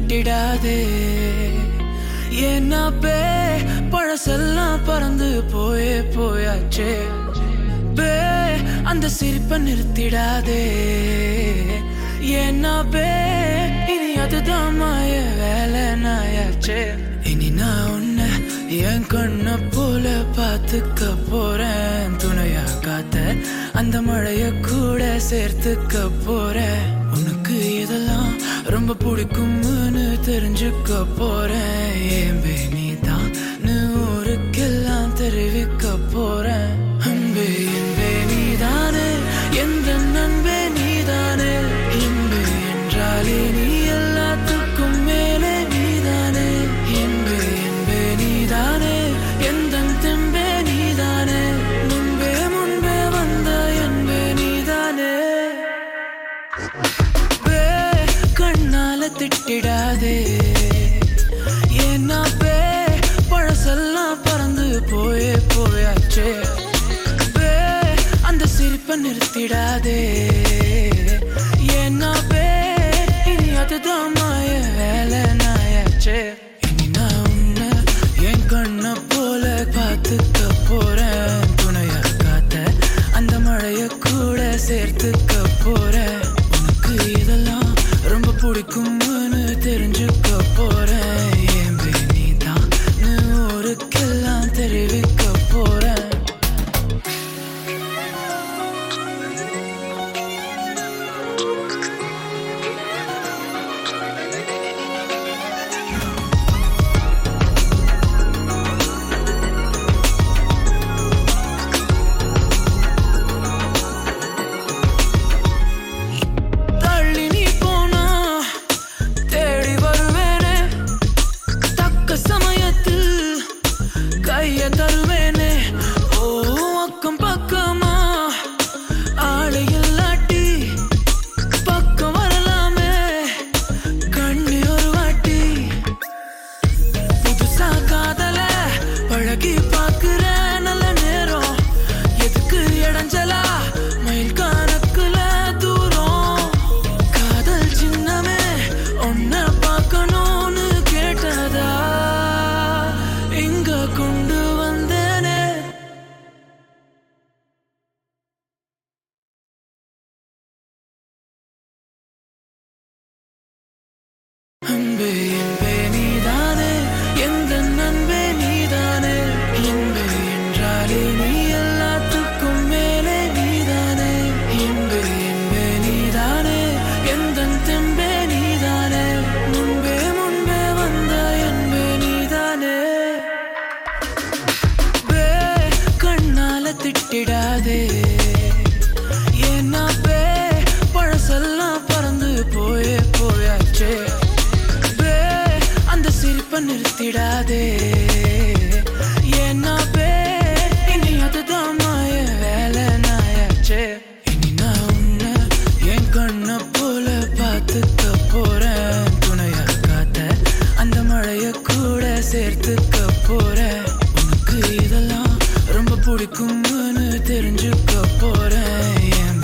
திட்டிடாதே என்னப்பே பழசெல்லாம் பறந்து போயே போயாச்சே பே அந்த சிரிப்பை நிறுத்திடாதே என்னப்பே இனி அதுதான் மாய வேலை நாயாச்சே இனி நான் உன்னை என் கண்ண போல பார்த்துக்க போறேன் துணையா காத்த அந்த மழைய கூட சேர்த்துக்க போறேன் உனக்கு இதெல்லாம் ரொம்ப பிடிக்கும்னு தெரிஞ்சுக்க போறேன் ஏன் நீ தான் ஊருக்கெல்லாம் தெரிவிக்க போறேன் அன்பே என்பே நீதானே எந்த நண்பே நீதானே இன்பு என்றாலே நீ எல்லாத்துக்கும் மேலே நீதானே என்பே என்பே நீதானே எந்த தெம்பே நீதானே முன்பே முன்பே வந்த என்பே நீதானே பே கண்ணால திட்டிடாதே ஏன்னா பே பழசெல்லாம் பறந்து போயே போயாச்சே பே அந்த சிரிப்பை நிறுத்திடாதே ஏன்னா பே இனி அதுதான் மாய வேலை நாயாச்சே இனி நான் உன்னை என் கண்ண போல பார்த்துக்க போறேன் துணையா காத்த அந்த மழைய கூட சேர்த்துக்க போறேன் உனக்கு இதெல்லாம் ரொம்ப பிடிக்கும்னு தெரிஞ்சுக்க போறேன் ஏன் நீ தான் ஊருக்கெல்லாம் தெரிவிக்க போறேன் தள்ளி நீ போனா தேடி வருவேனே தக்க சமயத்தில் கைய தருவேனே ஓ அக்கம் பக்கமா ஆளை இல்லாட்டி பக்கம் வரலாமே கண்ணி ஒரு வாட்டி புதுசா காதல பழகி பாக்குற நல்ல நேரம் எதுக்கு இடைஞ்சலா மயில் கணக்குல தூரம் காதல் சின்னமே ஒன்ன பார்க்கணும்னு கேட்டதா இங்க கொண்டு வந்தேனே அன்பே என்பே நீதானே எந்த நண்பே நீதானே இன்பே என்றாலே நீ எல்லாத்துக்கும் மேலே நீதானே இன்பே என்பே நீதானே எந்த தெம்பே நீதானே முன்பே முன்பே வந்த என்பே நீதானே பே கண்ணால திட்டிடாதே ஏன்னா பே பழசெல்லாம் பறந்து போயே போயாச்சே பே அந்த சிரிப்பை நிறுத்திடாதே ஏன்னா பே இனி அதுதான் மாய வேலை நாயாச்சே இனி நான் உன்னை என் கண்ண போல பார்த்துக்க போறேன் துணையா காத்த அந்த மழைய கூட சேர்த்துக்க போறேன் உனக்கு இதெல்லாம் ரொம்ப பிடிக்கும்னு தெரிஞ்சுக்க போறேன் என்